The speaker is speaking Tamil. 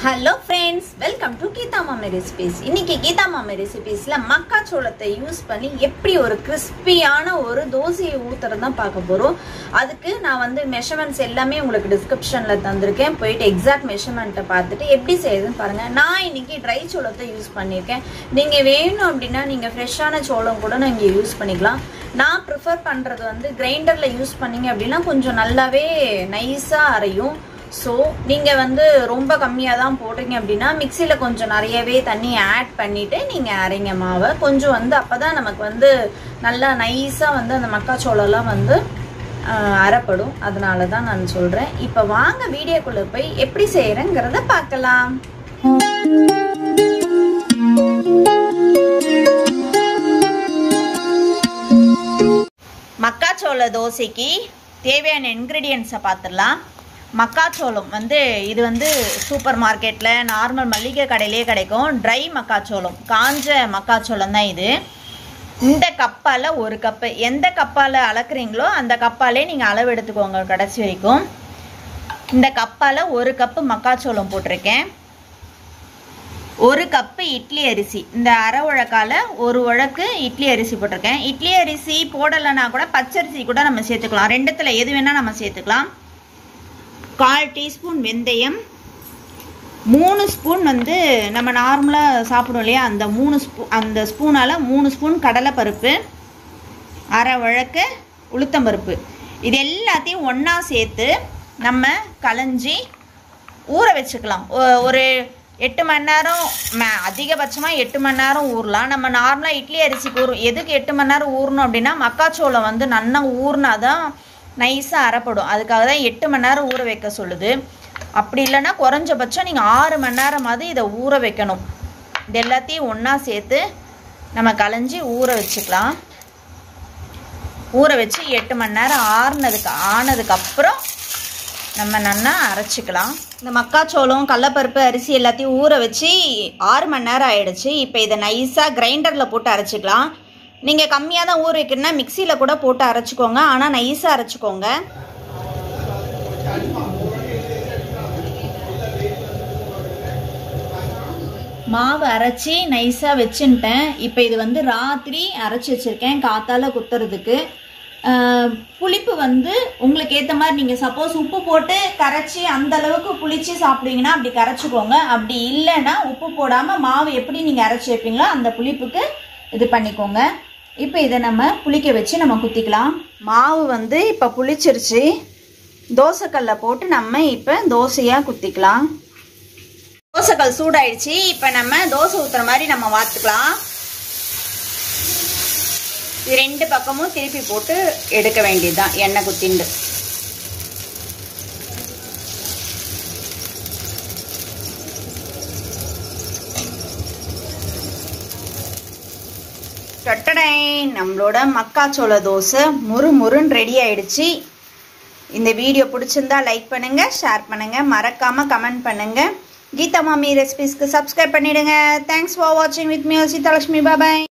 hello friends welcome to Geetha Mami recipes இன்னைக்கு கீதா மாமி ரெசிபிஸ்ல மக்காச்சோளத்தை யூஸ் பண்ணி எப்படி ஒரு கிறிஸ்பியான ஒரு தோசையை ஊத்துறது தான் பார்க்க போறோம் அதுக்கு நான் வந்து மெஷர்மெண்ட்ஸ் எல்லாமே உங்களுக்கு டிஸ்கிரிப்ஷன்ல தந்திருக்கேன் போயிட்டு எக்ஸாக்ட் மெஷர்மெண்ட்டை பார்த்துட்டு எப்படி செய்யுதுன்னு பாருங்க நான் இன்னைக்கு ட்ரை சோளத்தை யூஸ் பண்ணியிருக்கேன் நீங்க வேணும் அப்படின்னா நீங்க ஃப்ரெஷ்ஷான சோளம் கூட நீங்க யூஸ் பண்ணிக்கலாம் நான் ப்ரிஃபர் பண்றது வந்து கிரைண்டர்ல யூஸ் பண்ணீங்க அப்படின்னா கொஞ்சம் நல்லாவே நைஸா அரையும் ஸோ நீங்கள் வந்து ரொம்ப கம்மியாக தான் போடுறீங்க அப்படின்னா மிக்சியில் கொஞ்சம் நிறையவே தண்ணி ஆட் பண்ணிவிட்டு நீங்கள் அரைங்க மாவை கொஞ்சம் வந்து அப்போ தான் நமக்கு வந்து நல்லா நைஸாக வந்து அந்த மக்காச்சோளம்லாம் வந்து ஆஹ், அரைப்படும் அதனால தான் நான் சொல்கிறேன் இப்போ வாங்க வீடியோக்குள்ளே போய் எப்படி செய்கிறேங்கிறத பார்க்கலாம் மக்காச்சோள தோசைக்கு தேவையான இன்க்ரீடியன்ஸை பார்த்துடலாம் மக்காச்சோளம் வந்து இது வந்து சூப்பர் மார்க்கெட்டில் நார்மல் மல்லிகை கடையிலே கிடைக்கும் ட்ரை மக்காச்சோளம் காஞ்ச மக்காச்சோளம் தான் இது இந்த கப்பால் ஒரு கப்பு எந்த கப்பால் அளக்குறீங்களோ அந்த கப்பாலே நீங்கள் அளவு எடுத்துக்கோங்க கடைசி வரைக்கும் இந்த கப்பால் ஒரு கப்பு மக்காச்சோளம் போட்டிருக்கேன் ஒரு கப்பு இட்லி அரிசி இந்த அரை உழக்கால ஒரு உழக்கு இட்லி அரிசி போட்டிருக்கேன் இட்லி அரிசி போடலைன்னா கூட பச்சரிசி கூட நம்ம சேர்த்துக்கலாம் ரெண்டுத்துல எது வேணா நம்ம சேர்த்துக்கலாம் கால் டீஸ்பூன் வெந்தயம் மூணு ஸ்பூன் வந்து நம்ம நார்மலாக சாப்பிடுவோம் இல்லையா அந்த மூணு ஸ்பூ அந்த ஸ்பூனால் மூணு ஸ்பூன் கடலைப்பருப்பு அரை உழக்கு உளுத்தம்பருப்பு இது எல்லாத்தையும் ஒன்றா சேர்த்து நம்ம களைஞ்சி ஊற வச்சுக்கலாம் ஒ- ஒரு எட்டு மணி நேரம் மே- அதிகபட்சமா எட்டு மணி நேரம் ஊறலாம் நம்ம நார்மலாக இட்லி அரிசிக்கு ஊறும் எதுக்கு எட்டு மணி நேரம் ஊறணும் அப்படின்னா மக்காச்சோளம் வந்து நல்லா ஊறினாதான் நைஸாக அரைப்படும் அதுக்காக தான் எட்டு மணி நேரம் ஊற வைக்க சொல்லுது அப்படி இல்லைன்னா குறைஞ்சபட்சம் நீங்கள் ஆறு மணி நேரமாவது இதை ஊற வைக்கணும் இது எல்லாத்தையும் ஒன்றா சேர்த்து நம்ம களைஞ்சி ஊற வச்சுக்கலாம் ஊற வச்சு எட்டு மணி நேரம் ஆறுனதுக்கு ஆனதுக்கு அப்புறம் நம்ம நல்லா அரைச்சிக்கலாம் இந்த மக்காச்சோளம் கடலப்பருப்பு அரிசி எல்லாத்தையும் ஊற வச்சு ஆறு மணி நேரம் ஆயிடுச்சு இப்போ இதை நைஸாக கிரைண்டரில் போட்டு அரைச்சிக்கலாம் நீங்கள் கம்மியாக தான் ஊற வைக்கணும்னா மிக்சியில் கூட போட்டு அரைச்சிக்கோங்க ஆனால் நைஸாக அரைச்சிக்கோங்க மாவு அரைச்சி நைஸாக வச்சுன்ட்டேன் இப்போ இது வந்து ராத்திரி அரைச்சி வச்சுருக்கேன் காத்தால குத்துறதுக்கு ஆஹ், புளிப்பு வந்து உங்களுக்கு ஏற்ற மாதிரி நீங்கள் சப்போஸ் உப்பு போட்டு கரைச்சி அந்த அளவுக்கு புளிச்சு சாப்பிடுவீங்கன்னா அப்படி கரைச்சிக்கோங்க அப்படி இல்லைன்னா உப்பு போடாமல் மாவு எப்படி நீங்கள் அரைச்சி வைப்பீங்களோ அந்த புளிப்புக்கு இது பண்ணிக்கோங்க இப்போ இதை நம்ம புளிக்க வச்சு நம்ம குத்திக்கலாம் மாவு வந்து இப்போ புளிச்சிருச்சு தோசைக்கல்ல போட்டு நம்ம இப்போ தோசையாக குத்திக்கலாம் தோசைக்கல் சூடாயிடுச்சு இப்போ நம்ம தோசை ஊத்துற மாதிரி நம்ம வாத்துக்கலாம் இது ரெண்டு பக்கமும் திருப்பி போட்டு எடுக்க வேண்டியதுதான் எண்ணெய் குத்திண்டு தொட்டடை நம்மளோட மக்காச்சோள தோசை முறு முறுன்னு ரெடி ஆயிடுச்சு இந்த வீடியோ பிடிச்சிருந்தா லைக் பண்ணுங்க ஷேர் பண்ணுங்க மறக்காம கமெண்ட் பண்ணுங்க கீதா மாமி ரெசிபிஸ்க்கு சப்ஸ்கிரைப் பண்ணிடுங்க தேங்க்ஸ் ஃபார் வாட்சிங் வித் மீ சீதாலட்சுமி பாபாய்